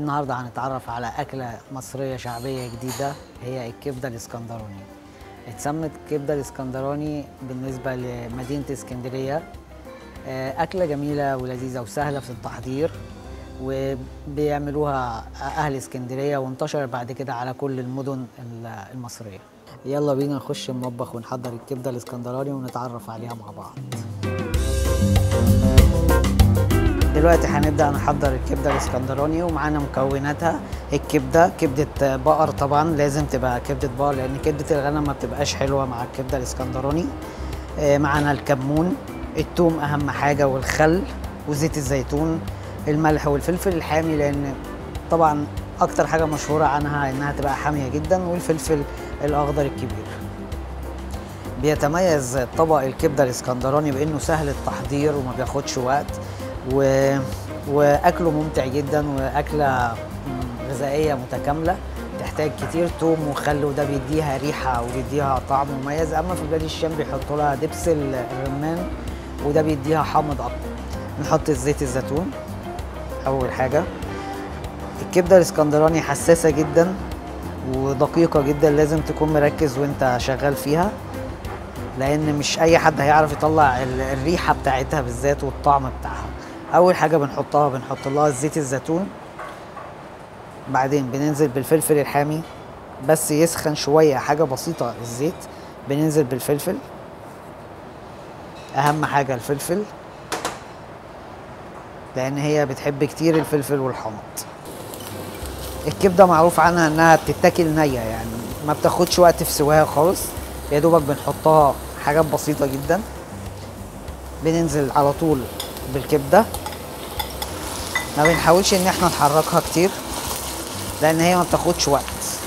النهارده هنتعرف على أكلة مصرية شعبية جديدة هي الكبدة الإسكندراني. اتسمت كبدة الإسكندراني بالنسبة لمدينة اسكندرية آه، أكلة جميلة ولذيذة وسهلة في التحضير وبيعملوها أهل اسكندرية وانتشر بعد كده على كل المدن المصرية. يلا بينا نخش المطبخ ونحضر الكبدة الإسكندراني ونتعرف عليها مع بعض. دلوقتي هنبدا نحضر الكبده الاسكندراني ومعانا مكوناتها الكبده كبده بقر طبعا لازم تبقى كبده بقر لان كبده الغنم ما بتبقاش حلوه مع الكبده الاسكندراني آه، معانا الكمون التوم اهم حاجه والخل وزيت الزيتون الملح والفلفل الحامي لان طبعا اكتر حاجه مشهوره عنها انها تبقى حاميه جدا والفلفل الاخضر الكبير بيتميز طبق الكبده الاسكندراني بانه سهل التحضير وما بياخدش وقت و... واكله ممتع جدا واكله غذائيه متكامله تحتاج كتير توم وخل وده بيديها ريحه وبيديها طعم مميز اما في بلاد الشام بيحطوا لها دبس الرمان وده بيديها حامض اكتر نحط زيت الزيتون اول حاجه الكبده الاسكندراني حساسه جدا ودقيقه جدا لازم تكون مركز وانت شغال فيها لان مش اي حد هيعرف يطلع الريحه بتاعتها بالذات والطعم بتاعها اول حاجه بنحطها بنحط لها زيت الزيتون بعدين بننزل بالفلفل الحامي بس يسخن شويه حاجه بسيطه الزيت بننزل بالفلفل اهم حاجه الفلفل لان هي بتحب كتير الفلفل والحمض الكبده معروف عنها انها بتتاكل نيه يعني ما بتاخدش وقت في سواها خالص يا دوبك بنحطها حاجات بسيطه جدا بننزل على طول بالكبده ما بنحاولش ان احنا نحركها كتير لان هي ما بتاخدش وقت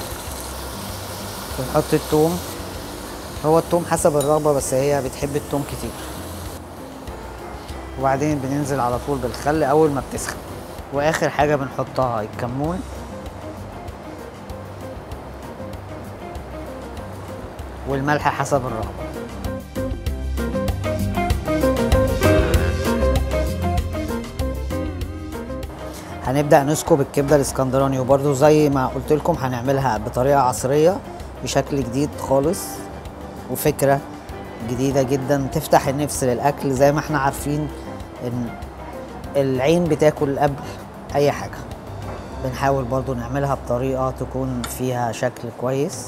بنحط التوم هو التوم حسب الرغبه بس هي بتحب التوم كتير وبعدين بننزل على طول بالخل اول ما بتسخن واخر حاجه بنحطها الكمون والملح حسب الرغبه هنبدا نسكب الكبده الاسكندراني وبرده زي ما قلت لكم هنعملها بطريقه عصريه بشكل جديد خالص وفكره جديده جدا تفتح النفس للاكل زي ما احنا عارفين ان العين بتاكل قبل اي حاجه بنحاول برضو نعملها بطريقه تكون فيها شكل كويس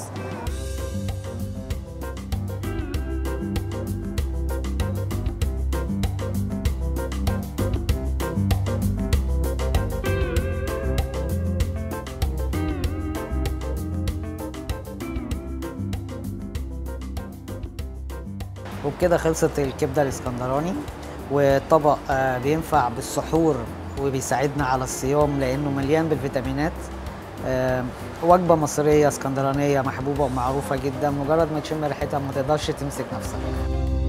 وبكده خلصت الكبده الاسكندراني والطبق آه، بينفع بالسحور وبيساعدنا على الصيام لانه مليان بالفيتامينات آه، وجبه مصريه اسكندرانيه محبوبه ومعروفه جدا مجرد ما تشم ريحتها ما تقدرش تمسك نفسك